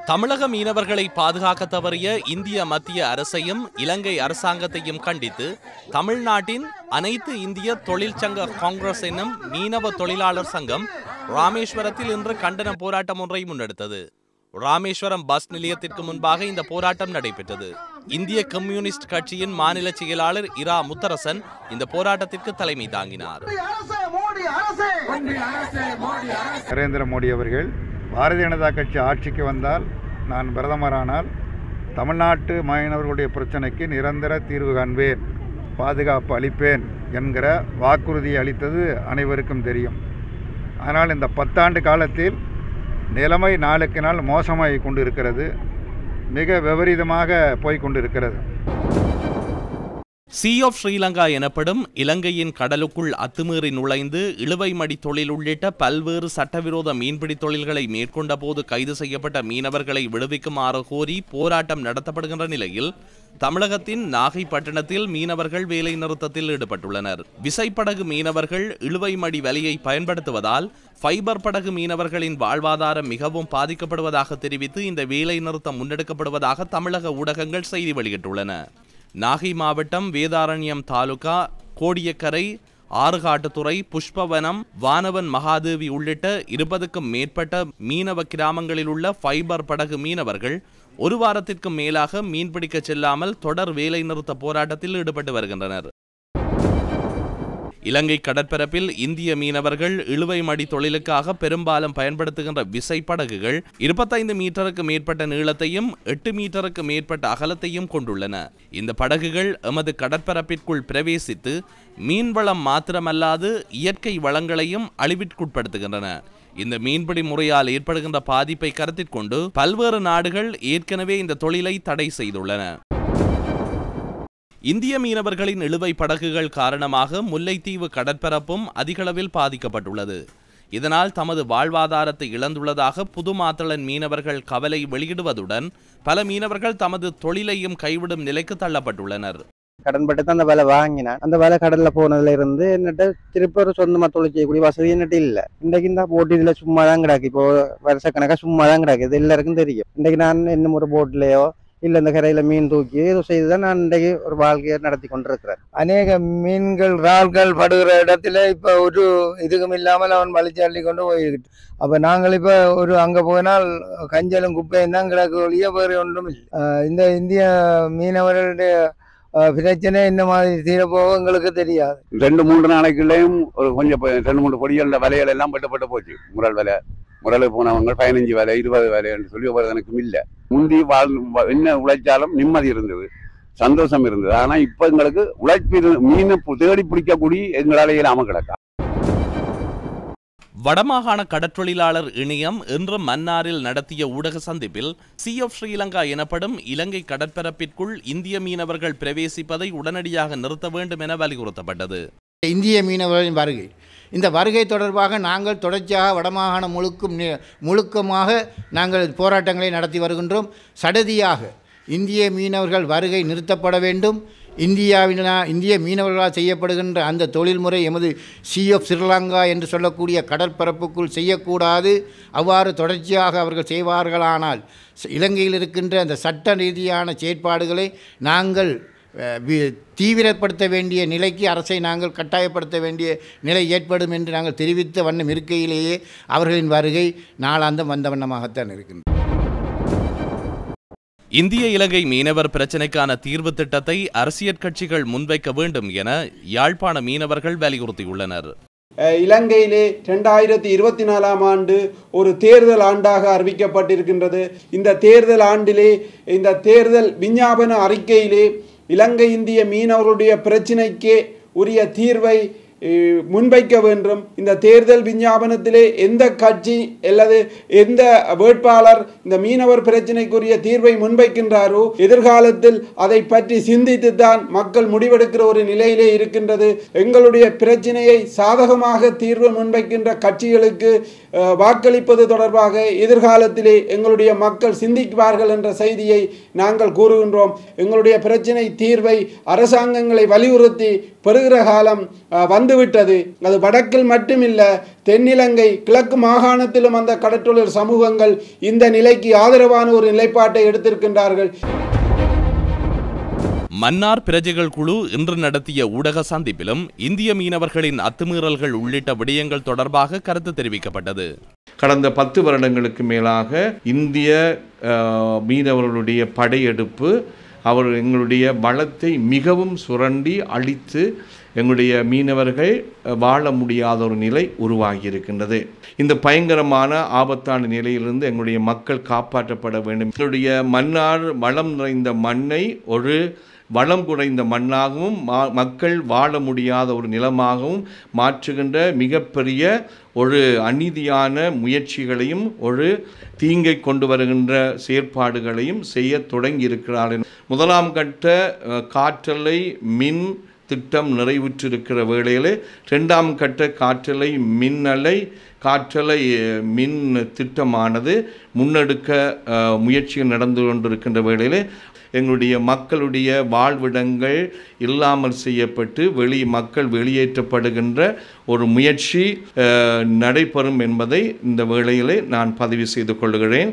தமிழக மீனவர்களை பாதுகாக்க தவறிய இந்திய மத்திய அரசையும் இலங்கை அரசாங்கத்தையும் கண்டித்து தமிழ்நாட்டின் அனைத்து இந்திய தொழிற்சங்க காங்கிரஸ் என்னும் மீனவ தொழிலாளர் சங்கம் ராமேஸ்வரத்தில் இன்று கண்டன போராட்டம் ஒன்றை முன்னெடுத்தது ராமேஸ்வரம் பஸ் நிலையத்திற்கு முன்பாக இந்த போராட்டம் நடைபெற்றது இந்திய கம்யூனிஸ்ட் கட்சியின் மாநில செயலாளர் இரா முத்தரசன் இந்த போராட்டத்திற்கு தலைமை தாங்கினார் நரேந்திர மோடி அவர்கள் பாரதிய ஜனதா கட்சி ஆட்சிக்கு வந்தால் நான் பிரதமரானால் தமிழ்நாட்டு மீனவர்களுடைய பிரச்சனைக்கு நிரந்தர தீர்வு காண்பேன் பாதுகாப்பு அளிப்பேன் என்கிற வாக்குறுதியை அளித்தது அனைவருக்கும் தெரியும் ஆனால் இந்த பத்தாண்டு காலத்தில் நிலைமை நாளுக்கு நாள் மோசமாகி கொண்டிருக்கிறது மிக விபரீதமாக போய் கொண்டிருக்கிறது சி ஆஃப் ஸ்ரீலங்கா எனப்படும் இலங்கையின் கடலுக்குள் அத்துமீறி நுழைந்து இழுவைமடி தொழில் உள்ளிட்ட பல்வேறு சட்டவிரோத மீன்பிடி தொழில்களை மேற்கொண்ட போது கைது செய்யப்பட்ட மீனவர்களை விடுவிக்குமாறு கோரி போராட்டம் நடத்தப்படுகின்ற நிலையில் தமிழகத்தின் நாகைப்பட்டினத்தில் மீனவர்கள் வேலை நிறுத்தத்தில் ஈடுபட்டுள்ளனர் விசைப்படகு மீனவர்கள் இழுவைமடி வலையை பயன்படுத்துவதால் ஃபைபர் படகு மீனவர்களின் வாழ்வாதாரம் மிகவும் பாதிக்கப்படுவதாக தெரிவித்து இந்த வேலை நிறுத்தம் முன்னெடுக்கப்படுவதாக தமிழக ஊடகங்கள் செய்தி வெளியிட்டுள்ளன நாகை மாவட்டம் வேதாரண்யம் தாலுகா கோடியக்கரை ஆறுகாட்டுத்துறை புஷ்பவனம் வானவன் மகாதேவி உள்ளிட்ட இருபதுக்கும் மேற்பட்ட மீனவ கிராமங்களில் உள்ள ஃபைபர் படகு மீனவர்கள் ஒரு வாரத்திற்கும் மேலாக மீன்பிடிக்க செல்லாமல் தொடர் வேலை நிறுத்த போராட்டத்தில் ஈடுபட்டு வருகின்றனர் இலங்கை கடற்பரப்பில் இந்திய மீனவர்கள் இழுவை மடி தொழிலுக்காக பெரும்பாலும் பயன்படுத்துகின்ற விசைப்படகுகள் இருபத்தைந்து மீட்டருக்கு மேற்பட்ட நீளத்தையும் எட்டு மீட்டருக்கு மேற்பட்ட அகலத்தையும் கொண்டுள்ளன இந்த படகுகள் எமது கடற்பரப்பிற்குள் பிரவேசித்து மீன்வளம் மாத்திரமல்லாது இயற்கை வளங்களையும் அழிவிற்குட்படுத்துகின்றன இந்த மீன்பிடி முறையால் ஏற்படுகின்ற பாதிப்பை கருத்தில் கொண்டு பல்வேறு நாடுகள் ஏற்கனவே இந்த தொழிலை தடை செய்துள்ளன இந்திய மீனவர்களின் இழுவை படகுகள் காரணமாக முல்லைத்தீவு கடற்பரப்பும் அதிகளவில் பாதிக்கப்பட்டுள்ளது இதனால் தமது வாழ்வாதாரத்தை இழந்துள்ளதாக புதுமாத்தளன் மீனவர்கள் கவலை வெளியிடுவதுடன் பல மீனவர்கள் தமது தொழிலையும் கைவிடும் நிலைக்கு தள்ளப்பட்டுள்ளனர் கடன்பட்டு தான் அந்த வேலை வாங்கினேன் அந்த வேலை கடல்ல போனதுல இருந்து என்னட்ட திருப்பி ஒரு சொந்தமா தொழில் செய்யக்கூடிய வசதி என்னட்டு இல்ல இன்றைக்கு இந்த போட்டு இதுல சும்மா தான் கிடக்கு இப்போ வருஷக்கணக்கா சும்மா தான் கிடக்கு இது எல்லாருக்கும் தெரியும் இன்றைக்கு நான் இன்னும் ஒரு போட்லயோ இல்ல இந்த கரையில மீன் தூக்கி ஏதோ செய்துதான் நான் இன்றைக்கு ஒரு வாழ்க்கையை நடத்தி கொண்டிருக்கிறேன் அநேக மீன்கள் இறால்கள் படுகிற இடத்துல இப்போ ஒரு இதுக்கும் இல்லாமல் அவன் வலிச்சள்ளி கொண்டு போயிருக்கு அப்போ நாங்கள் இப்போ ஒரு அங்கே போனால் கஞ்சலும் குப்பையும் தான் கிடக்கு ஒழிய வேறு ஒன்றும் இல்லை ஆஹ் இந்த இந்திய மீனவர்களுடைய ஆஹ் பிரச்சனை இந்த மாதிரி தீரப்போக எங்களுக்கு தெரியாது ரெண்டு மூன்று நாளைக்குள்ளேயும் ஒரு கொஞ்சம் பொ- ரெண்டு மூணு பொடிகள விலைகள் எல்லாம் பட்டு பட்டு போச்சு முரல் விலை முரலுக்கு போனவங்க பதினஞ்சு விலை இருபது விலை என்று சொல்லி ஒவ்வொருத்தனுக்கும் இல்லை முந்தி வாழ் வ- என்ன உழைச்சாலும் நிம்மதி இருந்தது சந்தோஷம் இருந்தது ஆனா இப்ப எங்களுக்கு உழைப்பு இரு- மீனை பு- தேடி பிடிக்கக்கூடிய எங்களால இல்லாம கிடக்கா வடமாகாண கடற்றொழிலாளர் இணையம் இன்று மன்னாரில் நடத்திய ஊடக சந்திப்பில் சி ஆஃப் ஸ்ரீலங்கா எனப்படும் இலங்கை கடற்பரப்பிற்குள் இந்திய மீனவர்கள் பிரவேசிப்பதை உடனடியாக நிறுத்த வேண்டும் என வலியுறுத்தப்பட்டது இந்திய மீனவர்களின் வருகை இந்த வருகை தொடர்பாக நாங்கள் தொடர்ச்சியாக வடமாகாணம் முழுக்கும் நி- முழுக்கமாக நாங்கள் போராட்டங்களை நடத்தி வருகின்றோம் சடதியாக இந்திய மீனவர்கள் வருகை நிறுத்தப்பட வேண்டும் இந்தியாவினா இந்திய மீனவர்களால் செய்யப்படுகின்ற அந்த தொழில்முறை எமது சி ஆஃப் ஸ்ரீலங்கா என்று சொல்லக்கூடிய கடற்பரப்புக்குள் செய்யக்கூடாது அவ்வாறு தொடர்ச்சியாக அவர்கள் செய்வார்களானால் ச- இலங்கையில் இருக்கின்ற அந்த சட்ட ரீதியான செயற்பாடுகளை நாங்கள் அஹ், வி- தீவிரப்படுத்த வேண்டிய நிலைக்கு அரசை நாங்கள் கட்டாயப்படுத்த வேண்டிய நிலை ஏற்படும் என்று நாங்கள் தெரிவித்த வண்ணம் இருக்கையிலேயே அவர்களின் வருகை நாளாந்தம் வந்த வண்ணமாகத்தான் இருக்கின்றது இந்திய இலங்கை மீனவர் பிரச்சினைக்கான தீர்வு திட்டத்தை அரசியற் கட்சிகள் முன்வைக்க வேண்டும் என யாழ்ப்பாண மீனவர்கள் வலியுறுத்தியுள்ளனர் அஹ் இலங்கையிலே ரெண்டாயிரத்தி இருபத்தி நாலாம் ஆண்டு ஒரு தேர்தல் ஆண்டாக அறிவிக்கப்பட்டிருக்கின்றது இந்த தேர்தல் ஆண்டிலே இந்த தேர்தல் விஞ்ஞாபன அறிக்கையிலே இலங்கை இந்திய மீனவர்களுடைய பிரச்சினைக்கே உரிய தீர்வை அஹ், முன்வைக்க வேண்டும் இந்த தேர்தல் விஞ்ஞாபனத்திலே எந்த கட்சி அல்லது எந்த வேட்பாளர் இந்த மீனவர் பிரச்சினைக்குரிய தீர்வை முன்வைக்கின்றாரோ எதிர்காலத்தில் அதை பற்றி சிந்தித்து தான் மக்கள் முடிவெடுக்கிற ஒரு நிலையிலே இருக்கின்றது எங்களுடைய பிரச்சினையை சாதகமாக தீர்வு முன்வைக்கின்ற கட்சிகளுக்கு அஹ், வாக்களிப்பது தொடர்பாக எதிர்காலத்திலே எங்களுடைய மக்கள் சிந்திப்பார்கள் என்ற செய்தியை நாங்கள் கூறுகின்றோம் எங்களுடைய பிரச்சினை தீர்வை அரசாங்கங்களை வலியுறுத்தி பெறுகிற காலம் அஹ், வந்துவிட்டது அது வடக்கில் மட்டுமில்ல தென்னிலங்கை கிழக்கு மாகாணத்திலும் அந்த கடற்றொழில் சமூகங்கள் இந்த நிலைக்கு ஆதரவான ஒரு நிலைப்பாட்டை எடுத்திருக்கின்றார்கள் மன்னார் பிரஜைகள் குழு இன்று நடத்திய ஊடக சந்திப்பிலும் இந்திய மீனவர்களின் அத்துமீறல்கள் உள்ளிட்ட விடயங்கள் தொடர்பாக கருத்து தெரிவிக்கப்பட்டது கடந்த பத்து வருடங்களுக்கு மேலாக இந்திய அஹ், மீனவர்களுடைய படையெடுப்பு அவர் எங்களுடைய வளத்தை மிகவும் சுரண்டி அழித்து எங்களுடைய மீனவர்கள் அஹ், வாழ முடியாத ஒரு நிலை உருவாகி இருக்கின்றது இந்த பயங்கரமான ஆபத்தான நிலையிலிருந்து எங்களுடைய மக்கள் காப்பாற்றப்பட வேண்டும் எங்களுடைய மன்னார் வளம் நிறைந்த மண்ணை ஒரு வளம் குறைந்த மண்ணாகவும் மா- மக்கள் வாழ முடியாத ஒரு நிலமாகவும் மாற்றுகின்ற மிகப்பெரிய ஒரு அநீதியான முயற்சிகளையும் ஒரு தீங்கை கொண்டு வருகின்ற செயற்பாடுகளையும் செய்ய தொடங்கி இருக்கிறார்கள் முதலாம் கட்ட அஹ், காற்றலை மின் திட்டம் நிறைவுற்றிருக்கிற வேளையில் ரெண்டாம் கட்ட காற்றலை மின்னலை காற்றலை அஹ், மின் திட்டமானது முன்னெடுக்க அஹ், முயற்சிகள் நடந்து கொண்டிருக்கின்ற வேளையில் எங்களுடைய மக்களுடைய வாழ்விடங்கள் இல்லாமல் செய்யப்பட்டு வெளி மக்கள் வெளியேற்றப்படுகின்ற ஒரு முயற்சி அஹ், நடைபெறும் என்பதை இந்த வேளையிலே நான் பதிவு செய்து கொள்கிறேன்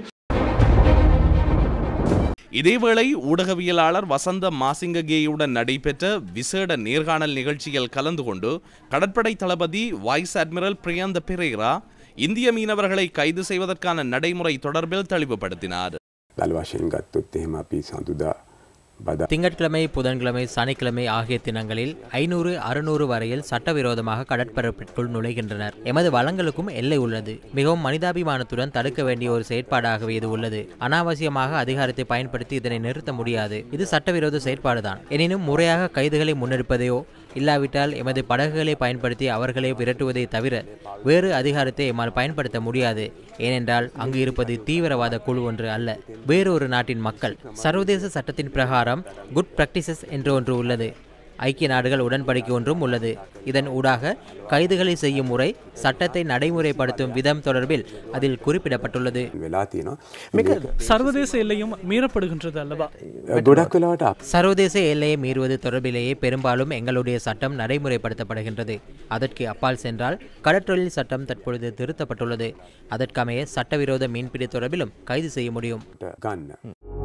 இதேவேளை ஊடகவியலாளர் வசந்த மாசிங்ககேயுடன் நடைபெற்ற விசேட நேர்காணல் நிகழ்ச்சியில் கலந்து கொண்டு கடற்படை தளபதி வைஸ் அட்மிரல் பிரியந்த பெரேரா இந்திய மீனவர்களை கைது செய்வதற்கான நடைமுறை தொடர்பில் தெளிவுபடுத்தினார் දළ වශයෙන් ගත්තොත් එහෙම අපි සඳුදා බදා திங்கட்கிழமை புதன்கிழமை சனிக்கிழமை ஆகிய தினங்களில் ஐநூறு அறுநூறு வரையில் சட்டவிரோதமாக கடற்பரப்பிற்குள் நுழைகின்றனர் எமது வளங்களுக்கும் எல்லை உள்ளது மிகவும் மனிதாபிமானத்துடன் தடுக்க வேண்டிய ஒரு செயற்பாடாகவே இது உள்ளது அனாவசியமாக அதிகாரத்தை பயன்படுத்தி இதனை நிறுத்த முடியாது இது சட்டவிரோத செயற்பாடுதான் எனினும் முறையாக கைதுகளை முன்னெடுப்பதையோ இல்லாவிட்டால் எமது படகுகளை பயன்படுத்தி அவர்களை விரட்டுவதை தவிர வேறு அதிகாரத்தை எம்மால் பயன்படுத்த முடியாது ஏனென்றால் அங்கு இருப்பது தீவிரவாத குழு ஒன்று அல்ல வேறொரு நாட்டின் மக்கள் சர்வதேச சட்டத்தின் பிரகாரம் குட் பிராக்டிசஸ் என்று ஒன்று உள்ளது ஐக்கிய நாடுகள் உடன்படிக்கை ஒன்றும் உள்ளது இதன் ஊடாக கைதுகளை செய்யும் முறை சட்டத்தை நடைமுறைப்படுத்தும் விதம் தொடர்பில் அதில் குறிப்பிடப்பட்டுள்ளது වෙලා තියෙනවා மிக சர்வதேச எல்லையும் மீறப்படுகின்றது அல்லவா ගොඩක් වෙලාවට අප சர்வதேச எல்லையை மீறுவது தொடர்பிலேயே பெரும்பாலும் எங்களுடைய சட்டம் நடைமுறைப்படுத்தப்படுகின்றது அதற்கு அப்பால் சென்றால் கடற்றொழில் சட்டம் தற்பொழுது திருத்தப்பட்டுள்ளது அதற்கமைய சட்டவிரோத மீன்பிடி தொடர்பிலும் கைது செய்ய முடியும் ගන්න